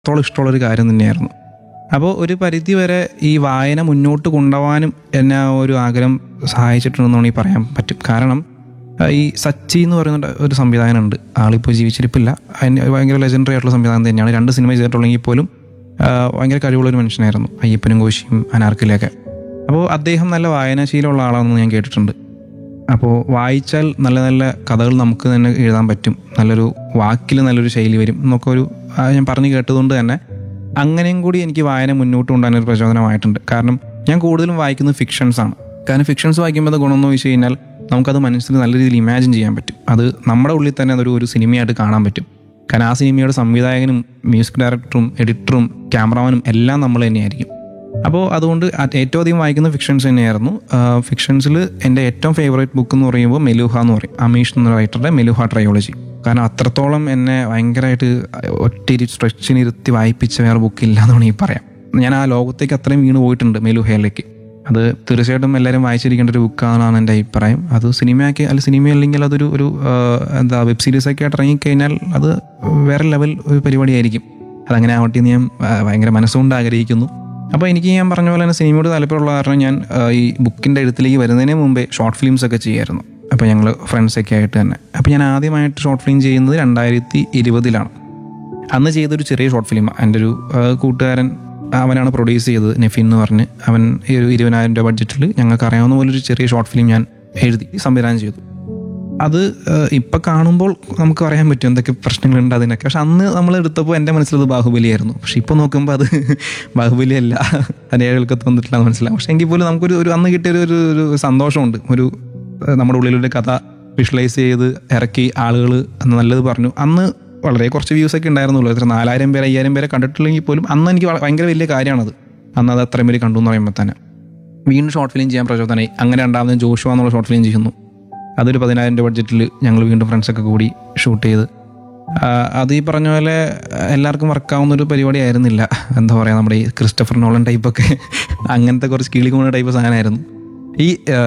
അത്രത്തോളം ഇഷ്ടമുള്ളൊരു കാര്യം തന്നെയായിരുന്നു അപ്പോൾ ഒരു പരിധി വരെ ഈ വായന മുന്നോട്ട് കൊണ്ടുപോകാനും എന്നെ ആ ഒരു ആഗ്രഹം സഹായിച്ചിട്ടുണ്ടെന്ന് വേണമെങ്കിൽ പറയാൻ പറ്റും കാരണം ആ, ഈ സച്ചി എന്ന് പറയുന്ന ഒരു സംവിധായകനുണ്ട് ആളിപ്പോൾ ജീവിച്ചിരിപ്പില്ല അതിന് ഭയങ്കര ലെജൻഡറി ആയിട്ടുള്ള സംവിധാനം തന്നെയാണ് രണ്ട് സിനിമ ചെയ്തിട്ടുള്ളെങ്കിൽ പോലും ആ, ഭയങ്കര കഴിവുള്ളൊരു മനുഷ്യനായിരുന്നു അയ്യപ്പനും കോശിയും അനാർക്കിലൊക്കെ അപ്പോൾ അദ്ദേഹം നല്ല വായനാശീലമുള്ള ആളാണെന്ന് ഞാൻ കേട്ടിട്ടുണ്ട് അപ്പോൾ വായിച്ചാൽ നല്ല നല്ല കഥകൾ നമുക്ക് തന്നെ എഴുതാൻ പറ്റും നല്ലൊരു വാക്കിൽ നല്ലൊരു ശൈലി വരും എന്നൊക്കെ ഒരു ആ, ഞാൻ പറഞ്ഞു കേട്ടതുകൊണ്ട് തന്നെ അങ്ങനെയും കൂടി എനിക്ക് വായന മുന്നോട്ട് കൊണ്ടുപോകാൻ ഒരു പ്രചോദനമായിട്ടുണ്ട് കാരണം ഞാൻ കൂടുതലും വായിക്കുന്നത് ഫിക്ഷൻസ് ആണ് കാരണം ഫിക്ഷൻസ് വായിക്കുമ്പോൾ അത് ഗുണമെന്ന് വെച്ച് കഴിഞ്ഞാൽ നമുക്കത് മനസ്സിൽ നല്ല രീതിയിൽ ഇമാജിൻ ചെയ്യാൻ പറ്റും അത് നമ്മുടെ ഉള്ളിൽ തന്നെ അതൊരു ഒരു സിനിമയായിട്ട് കാണാൻ പറ്റും കാരണം ആ സിനിമയുടെ സംവിധായകനും മ്യൂസിക് ഡയറക്ടറും എഡിറ്ററും ക്യാമറമാനും എല്ലാം നമ്മൾ തന്നെയായിരിക്കും അപ്പോൾ അതുകൊണ്ട് അത് ഏറ്റവും അധികം വായിക്കുന്ന ഫിക്ഷൻസ് തന്നെയായിരുന്നു ഫിക്ഷൻസിൽ എൻ്റെ ഏറ്റവും ഫേവറേറ്റ് ബുക്ക് എന്ന് പറയുമ്പോൾ മെലുഹ എന്ന് പറയും അമീഷ് എന്ന റൈറ്ററുടെ മെലുഹ ട്രയോളജി കാരണം അത്രത്തോളം എന്നെ ഭയങ്കരമായിട്ട് ഒറ്റ സ്ട്രെച്ചിനിരുത്തി വായിപ്പിച്ച വേറെ ബുക്കില്ല എന്ന് വേണമെങ്കിൽ പറയാം ഞാൻ ആ ലോകത്തേക്ക് അത്രയും വീണ് പോയിട്ടുണ്ട് മെലുഹയിലേക്ക് അത് തീർച്ചയായിട്ടും എല്ലാവരും വായിച്ചിരിക്കേണ്ട ഒരു ബുക്കാണെന്നാണ് എൻ്റെ അഭിപ്രായം അത് സിനിമയാക്കി അല്ല സിനിമ അല്ലെങ്കിൽ അതൊരു ഒരു ആ, എന്താ വെബ് സീരീസ് ഒക്കെ ആയിട്ട് ഇറങ്ങിക്കഴിഞ്ഞാൽ അത് വേറെ ലെവൽ ഒരു പരിപാടിയായിരിക്കും അതങ്ങനെ ആവട്ടെ എന്ന് ഞാൻ ആ, ഭയങ്കര മനസ്സുകൊണ്ട് ആഗ്രഹിക്കുന്നു അപ്പോൾ എനിക്ക് ഞാൻ പറഞ്ഞ പോലെ തന്നെ സിനിമയോട് താല്പര്യമുള്ള കാരണം ഞാൻ ആ, ഈ ബുക്കിൻ്റെ എഴുത്തിലേക്ക് വരുന്നതിന് മുമ്പേ ഷോർട്ട് ഫിലിംസ് ഒക്കെ ചെയ്യായിരുന്നു അപ്പോൾ ഞങ്ങൾ ഫ്രണ്ട്സൊക്കെ ആയിട്ട് തന്നെ അപ്പോൾ ഞാൻ ആദ്യമായിട്ട് ഷോർട്ട് ഫിലിം ചെയ്യുന്നത് രണ്ടായിരത്തി ഇരുപതിലാണ് അന്ന് ചെയ്തൊരു ചെറിയ ഷോർട്ട് ഫിലിം എൻ്റെ ഒരു ആ, കൂട്ടുകാരൻ അവനാണ് പ്രൊഡ്യൂസ് ചെയ്തത് നെഫിൻ എന്ന് പറഞ്ഞ് അവൻ ഈ ഒരു ഇരുപതിനായിരം രൂപ ബഡ്ജറ്റിൽ ഞങ്ങൾക്ക് അറിയാവുന്ന പോലെ ഒരു ചെറിയ ഷോർട്ട് ഫിലിം ഞാൻ എഴുതി സംവിധാനം ചെയ്തു അത് ഏഹ്, ഇപ്പൊ കാണുമ്പോൾ നമുക്ക് പറയാൻ പറ്റും എന്തൊക്കെ പ്രശ്നങ്ങളുണ്ട് അതിനൊക്കെ പക്ഷെ അന്ന് നമ്മൾ എടുത്തപ്പോൾ എൻ്റെ മനസ്സിലത് ബാഹുബലിയായിരുന്നു പക്ഷെ ഇപ്പോൾ നോക്കുമ്പോൾ അത് ബാഹുബലിയല്ല അതിൻ്റെ ഏഴുകൾക്ക് വന്നിട്ടില്ല എന്ന് മനസ്സിലാവും പക്ഷെ എങ്കിൽ പോലും നമുക്കൊരു ഒരു അന്ന് കിട്ടിയ ഒരു ഒരു ഒരു സന്തോഷമുണ്ട് ഒരു ഏഹ്, നമ്മുടെ ഉള്ളിലൊരു കഥ വിഷ്വലൈസ് ചെയ്ത് ഇറക്കി ആളുകൾ നല്ലത് പറഞ്ഞു അന്ന് വളരെ കുറച്ച് വ്യൂസ് ഒക്കെ ഉണ്ടായിരുന്നുള്ളൂ എത്ര നാലായിരം പേര് അയ്യായിരം പേരെ കണ്ടിട്ടില്ലെങ്കിൽ പോലും അന്ന് എനിക്ക് വള- ഭയങ്കര വലിയ കാര്യമാണത് അന്ന് അത് അത്രയും പേര് കണ്ടു എന്ന് പറയുമ്പോൾ തന്നെ വീണ്ടും ഷോർട്ട് ഫിലിം ചെയ്യാൻ പ്രചോദനമായി അങ്ങനെ രണ്ടാമത് ജോഷുവ എന്നുള്ള ഷോർട്ട് ഫിലിം ചെയ്യുന്നു അതൊരു പതിനായിരം രൂപ ബഡ്ജറ്റിൽ ഞങ്ങൾ വീണ്ടും ഫ്രണ്ട്സൊക്കെ കൂടി ഷൂട്ട് ചെയ്ത് ആ, അത് ഈ പറഞ്ഞ പോലെ എല്ലാവർക്കും വർക്കാവുന്ന ഒരു പരിപാടി ആയിരുന്നില്ല എന്താ പറയുക നമ്മുടെ ഈ ക്രിസ്റ്റഫർ നോളൻ ടൈപ്പൊക്കെ അങ്ങനത്തെ കുറച്ച് കിളികൂണ ടൈപ്പ് സാധനമായിരുന്നു ഈ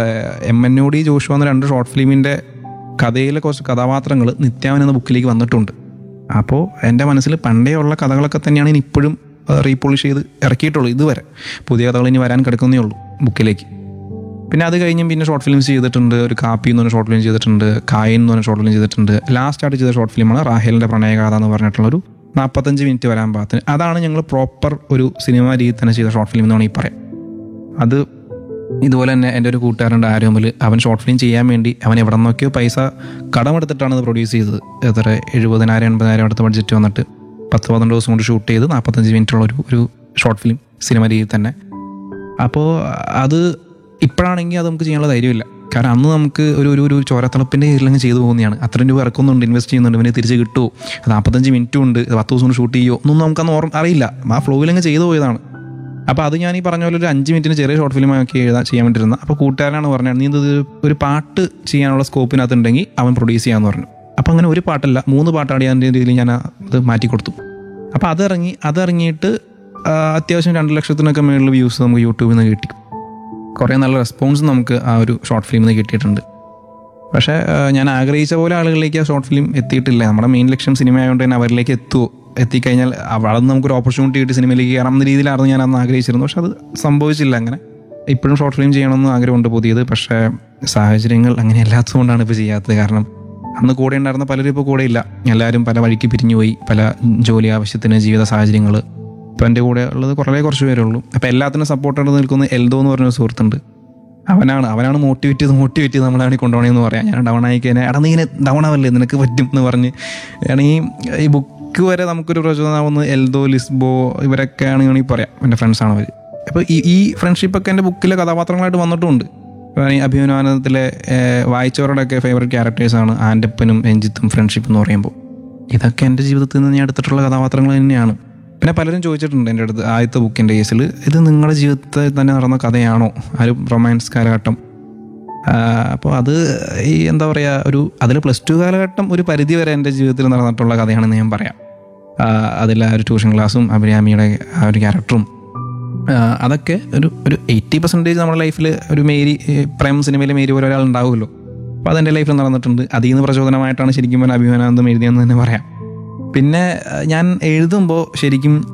M N O D Joshua എന്ന രണ്ട് ഷോർട്ട് ഫിലിമിൻ്റെ കഥയിലെ കുറച്ച് കഥാപാത്രങ്ങൾ നിത്യാവൻ എന്ന ബുക്കിലേക്ക് വന്നിട്ടുണ്ട് അപ്പോൾ എൻ്റെ മനസ്സിൽ പണ്ടേ ഉള്ള കഥകളൊക്കെ തന്നെയാണ് ഇനി ഇപ്പോഴും റീപോളിഷ് ചെയ്ത് ഇറക്കിയിട്ടുള്ളൂ ഇതുവരെ പുതിയ കഥകൾ ഇനി വരാൻ കിടക്കുന്നേ ഉള്ളൂ ബുക്കിലേക്ക് പിന്നെ അത് കഴിഞ്ഞും പിന്നെ ഷോർട്ട് ഫിലിംസ് ചെയ്തിട്ടുണ്ട് ഒരു കാപ്പി എന്ന് പറഞ്ഞ ഷോർട്ട് ഫിലിം ചെയ്തിട്ടുണ്ട് കായൻ എന്ന് പറഞ്ഞ ഷോർട്ട് ഫിലിം ചെയ്തിട്ടുണ്ട് ലാസ്റ്റ് ആയിട്ട് ചെയ്ത ഷോർട്ട് ഫിലിമാണ് റാഹേലിൻ്റെ പ്രണയഗാഥ എന്ന് പറഞ്ഞിട്ടുള്ളൊരു നാൽപ്പത്തഞ്ച് മിനിറ്റ് വരാൻ പാകത്തിന് അതാണ് ഞങ്ങൾ പ്രോപ്പർ ഒരു സിനിമ രീതി തന്നെ ചെയ്ത ഷോർട്ട് ഫിലിം എന്ന് വേണമെങ്കിൽ പറയാം അത് ഇതുപോലെ തന്നെ എൻ്റെ ഒരു കൂട്ടുകാരൻ്റെ ആരോമിൽ അവൻ ഷോർട്ട് ഫിലിം ചെയ്യാൻ വേണ്ടി അവൻ എവിടെ നിന്നൊക്കെയോ പൈസ കടമെടുത്തിട്ടാണ് ഇത് പ്രൊഡ്യൂസ് ചെയ്തത് എത്ര എഴുപതിനായിരം എൺപതിനായിരം അടുത്ത ബഡ്ജറ്റ് വന്നിട്ട് പത്ത് പന്ത്രണ്ട് ദിവസം കൊണ്ട് ഷൂട്ട് ചെയ്ത് നാൽപ്പത്തഞ്ച് മിനിറ്റുള്ള ഒരു ഒരു ഷോർട്ട് ഫിലിം സിനിമ രീതിയിൽ തന്നെ അപ്പോൾ അത് ഇപ്പോഴാണെങ്കിൽ അത് നമുക്ക് ചെയ്യാനുള്ള ധൈര്യമില്ല കാരണം അന്ന് നമുക്ക് ഒരു ഒരു ഒരു ചോരത്തിളപ്പിൻ്റെ കീഴിലങ്ങ് ചെയ്തു പോകുന്നതാണ് അത്രയും രൂപ ഇറക്കുന്നുണ്ട് ഇൻവെസ്റ്റ് ചെയ്യുന്നുണ്ട് ഇവന് തിരിച്ച് കിട്ടുമോ നാൽപ്പത്തഞ്ച് മിനിറ്റും ഉണ്ട് ഇത് പത്ത് ദിവസം കൊണ്ട് ഷൂട്ട് ചെയ്യുമോ ഒന്നും നമുക്കന്ന് ഓർമ്മ അറിയില്ല ആ ഫ്ലോയിലങ്ങ് ചെയ്തു പോയതാണ് അപ്പോൾ അത് ഞാൻ ഈ പറഞ്ഞ പോലെ ഒരു അഞ്ച് മിനിറ്റിന് ചെറിയ ഷോർട്ട് ഫിലിം ആക്കി എഴുതാൻ ചെയ്യാൻ വേണ്ടിയിരുന്നത് അപ്പോൾ കൂട്ടുകാരനാണ് പറഞ്ഞത് നീ ഇത് ഒരു പാട്ട് ചെയ്യാനുള്ള സ്കോപ്പിനകത്ത് ഉണ്ടെങ്കിൽ അവൻ പ്രൊഡ്യൂസ് ചെയ്യാമെന്ന് പറഞ്ഞു അപ്പോൾ അങ്ങനെ ഒരു പാട്ടല്ല മൂന്ന് പാട്ടാണ് ഞാൻ രീതിയിൽ ഞാൻ അത് മാറ്റി കൊടുത്തു അപ്പോൾ അതിറങ്ങി അതിറങ്ങിയിട്ട് ആ, അത്യാവശ്യം രണ്ട് ലക്ഷത്തിനൊക്കെ മേളിൽ വ്യൂസ് നമുക്ക് യൂട്യൂബിൽ നിന്ന് കിട്ടി കുറേ നല്ല റെസ്പോൺസ് നമുക്ക് ആ ഒരു ഷോർട്ട് ഫിലിമിൽ നിന്ന് കിട്ടിയിട്ടുണ്ട് പക്ഷേ ആ, ഞാൻ ആഗ്രഹിച്ച പോലെ ആളുകളിലേക്ക് ആ ഷോർട്ട് ഫിലിം എത്തിയിട്ടില്ല നമ്മുടെ മെയിൻ ലക്ഷ്യം സിനിമ ആയതുകൊണ്ട് തന്നെ അവരിലേക്ക് എത്തുമോ എത്തിക്കഴിഞ്ഞാൽ അവിടെ നിന്ന് നമുക്കൊരു ഓപ്പർച്യൂണിറ്റി കിട്ടി സിനിമയിലേക്ക് കയറാമെന്ന രീതിയിലായിരുന്നു ഞാൻ അന്ന് ആഗ്രഹിച്ചിരുന്നു പക്ഷെ അത് സംഭവിച്ചില്ല അങ്ങനെ ഇപ്പോഴും ഷോർട്ട് ഫിലിം ചെയ്യണമെന്ന് ആഗ്രഹമുണ്ട് പുതിയത് പക്ഷേ സാഹചര്യങ്ങൾ അങ്ങനെ അല്ലാത്തതുകൊണ്ടാണ് ഇപ്പോൾ ചെയ്യാത്തത് കാരണം അന്ന് കൂടെ ഉണ്ടായിരുന്ന പലരും ഇപ്പോൾ കൂടെ ഇല്ല എല്ലാവരും പല വഴിക്ക് പിരിഞ്ഞുപോയി പല ജോലി ആവശ്യത്തിന് ജീവിത സാഹചര്യങ്ങൾ ഇപ്പം എൻ്റെ കൂടെ ഉള്ളത് കുറേ കുറച്ച് പേരേ ഉള്ളൂ അപ്പോൾ എല്ലാത്തിനും സപ്പോർട്ടായിട്ട് നിൽക്കുന്ന എൽദോ എന്ന് പറഞ്ഞ ഒരു സുഹൃത്തുണ്ട് അവനാണ് അവനാണ് മോട്ടിവേറ്റ് ചെയ്ത് മോട്ടിവേറ്റ് ചെയ്ത് നമ്മളാണ് കൊണ്ടുപോകണമെന്ന് പറയാം ഞാൻ ഡൗൺ ആയി കഴിഞ്ഞാൽ എടാ നീ ഇങ്ങനെ ഡൗൺ ആവല്ലേ നിനക്ക് പറ്റും എന്ന് പറഞ്ഞ് ആണെങ്കിൽ ഈ ബുക്ക് വരെ നമുക്കൊരു പ്രചോദനമാവുന്ന എൽദോ ലിസ്ബോ ഇവരൊക്കെയാണ് വേണമെങ്കിൽ പറയാം എൻ്റെ ഫ്രണ്ട്സാണ് അവർ അപ്പോൾ ഈ ഈ ഫ്രണ്ട്ഷിപ്പൊക്കെ എൻ്റെ ബുക്കിലെ കഥാപാത്രങ്ങളായിട്ട് വന്നിട്ടുമുണ്ട് ഇപ്പം ഈ അഭിമാനത്തിലെ ഏഹ്, വായിച്ചവരുടെയൊക്കെ ഫേവറേറ്റ് ക്യാരക്ടേഴ്സാണ് ആൻ്റപ്പനും രഞ്ജിത്തും ഫ്രണ്ട്ഷിപ്പ് എന്ന് പറയുമ്പോൾ ഇതൊക്കെ എൻ്റെ ജീവിതത്തിൽ നിന്ന് ഞാൻ എടുത്തിട്ടുള്ള കഥാപാത്രങ്ങൾ തന്നെയാണ് പിന്നെ പലരും ചോദിച്ചിട്ടുണ്ട് എൻ്റെ അടുത്ത് ആദ്യത്തെ ബുക്കിൻ്റെ കേസിൽ ഇത് നിങ്ങളുടെ ജീവിതത്തിൽ തന്നെ നടന്ന കഥയാണോ ആ ഒരു റൊമാൻസ് കാലഘട്ടം അപ്പോൾ അത് ഈ എന്താ പറയുക ഒരു അതിൽ പ്ലസ് ടു കാലഘട്ടം ഒരു പരിധി വരെ എൻ്റെ ജീവിതത്തിൽ നടന്നിട്ടുള്ള കഥയാണെന്ന് ഞാൻ പറയാം അതിൽ ആ ഒരു ട്യൂഷൻ ക്ലാസ്സും അഭിരാമിയുടെ ആ ഒരു ക്യാരക്ടറും ആ, അതൊക്കെ ഒരു ഒരു എയ്റ്റി പെർസെൻറ്റേജ് നമ്മുടെ ലൈഫിൽ ഒരു മേരി ഈ പ്രേം സിനിമയിലെ മേരി പോലെ ഒരാൾ ഉണ്ടാവുമല്ലോ അപ്പോൾ അതെൻ്റെ ലൈഫിൽ നടന്നിട്ടുണ്ട് അതിൽ നിന്ന് പ്രചോദനമായിട്ടാണ് ശരിക്കും പറഞ്ഞാൽ അഭിമാനാനന്ദം എഴുതിയെന്ന് തന്നെ പറയാം പിന്നെ ആ, ഞാൻ എഴുതുമ്പോൾ ശരിക്കും